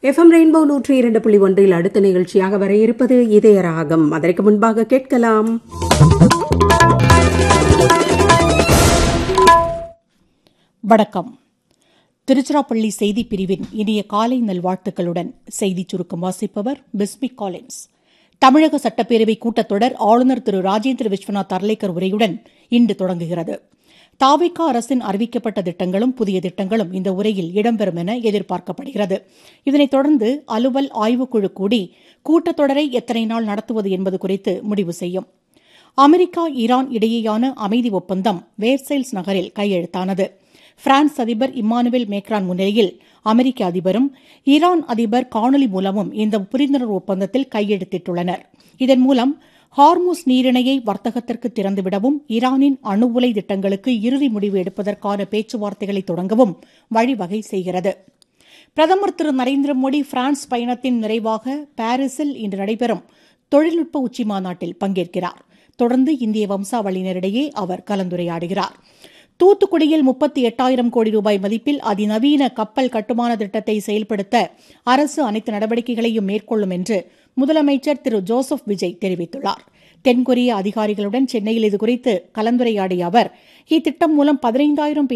FM rainbow நூற்றி இரண்டு புள்ளி ஒன்றில் அடுத்த நிகழ்ச்சியாக வர இருப்பது இதய ராகம் அதற்கு முன்பாக கேட்கலாம் வணக்கம் திருச்சிராப்பள்ளி செய்திப் பிரிவின் இனிய காலை நல்வாழ்த்துக்களுடன் செய்திச் சுருக்கம் வாசிப்பவர் பிஸ்மி காலின்ஸ் தமிழக சட்டப்பேரவை கூட்டத்தொடர் ஆளுநர் திரு ராஜேந்திர விஸ்வநாத் அர்லேக்கர் உரையுடன் இன்று தொடங்குகிறது தாவிகா அரசின் அறிவிக்கப்பட்ட திட்டங்களும் புதிய திட்டங்களும் இந்த உரையில் இடம்பெறும் என எதிர்பார்க்கப்படுகிறது இதனைத் தொடர்ந்து அலுவல் ஆய்வுக்குழு கூடி கூட்டத்தொடரை எத்தனை நாள் நடத்துவது என்பது குறித்து முடிவு செய்யும் அமெரிக்கா ஈரான் இடையேயான அமைதி ஒப்பந்தம் வேர்சைல்ஸ் நகரில் கையெழுத்தானது பிரான்ஸ் அதிபர் இம்மானுவேல் மேக்ரான் முன்னிலையில் அமெரிக்க அதிபரும் ஈரான் அதிபர் காணொலி மூலமும் இந்த புரிந்துணர்வு ஒப்பந்தத்தில் கையெழுத்திட்டுள்ளனர் இதன் மூலம் ஹார்மூஸ் நீரிணையை வர்த்தகத்திற்கு திறந்துவிடவும் ஈரானின் அணு உலை திட்டங்களுக்கு இறுதி முடிவு எடுப்பதற்கான பேச்சுவார்த்தைகளை தொடங்கவும் வழிவகை செய்கிறது பிரதமர் திரு நரேந்திர மோடி பிரான்ஸ் பயணத்தின் நிறைவாக பாரிஸில் இன்று நடைபெறும் தொழில்நுட்ப உச்சி மாநாட்டில் பங்கேற்கிறார் தொடர்ந்து இந்திய வம்சாவளியினரிடையே அவர் கலந்துரையாடுகிறார் தூத்துக்குடியில் முப்பத்தி எட்டாயிரம் கோடி ரூபாய் மதிப்பில் அதிநவீன கப்பல் கட்டுமான திட்டத்தை செயல்படுத்த அரசு அனைத்து நடவடிக்கைகளையும் மேற்கொள்ளும் என்று முதலமைச்சர் திரு ஜோசப் விஜய் தெரிவித்துள்ளார் தென்கொரிய அதிகாரிகளுடன் சென்னையில் இதுகுறித்து கலந்துரையாடிய அவர் இத்திட்டம் மூலம் பதினைந்தாயிரம்